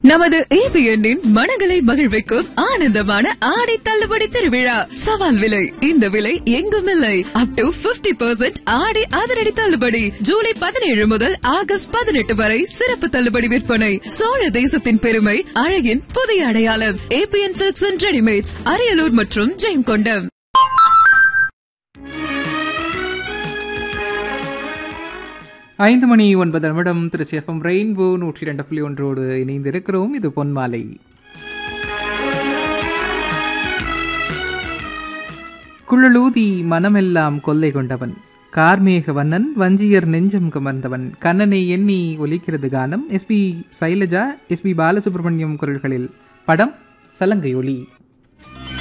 நமது ஏபிஎன்னின் மனங்களை மகிழ்விக்கும் ஆனந்தமான ஆடை தள்ளுபடி திருவிழா சவால் விலை இந்த விலை எங்கும் இல்லை அப் டு பிப்டி பெர்சென்ட் ஆடை அதிரடி தள்ளுபடி ஜூலை பதினேழு முதல் ஆகஸ்ட் பதினெட்டு வரை சிறப்பு தள்ளுபடி விற்பனை சோழ தேசத்தின் பெருமை அழகின் புதிய அடையாளம் ABN silks and readymades Ariyalur மற்றும் ஜெயங்கொண்டம் ஐந்து மணி ஒன்பது நிமிடம் திருச்சி எஃப்எம் ரெயின்போ நூற்றி இரண்டு புள்ளி ஒன்றோடு இணைந்திருக்கிறோம் இது பொன்மாலை குழலூதி மனமெல்லாம் கொள்ளை கொண்டவன் கார்மேக வண்ணன் வஞ்சியர் நெஞ்சம் கமர்ந்தவன் கண்ணனை எண்ணி ஒலிக்கிறது கானம் எஸ்பி சைலஜா எஸ்பி பாலசுப்ரமணியம் குரல்களில் படம் சலங்கை ஒலி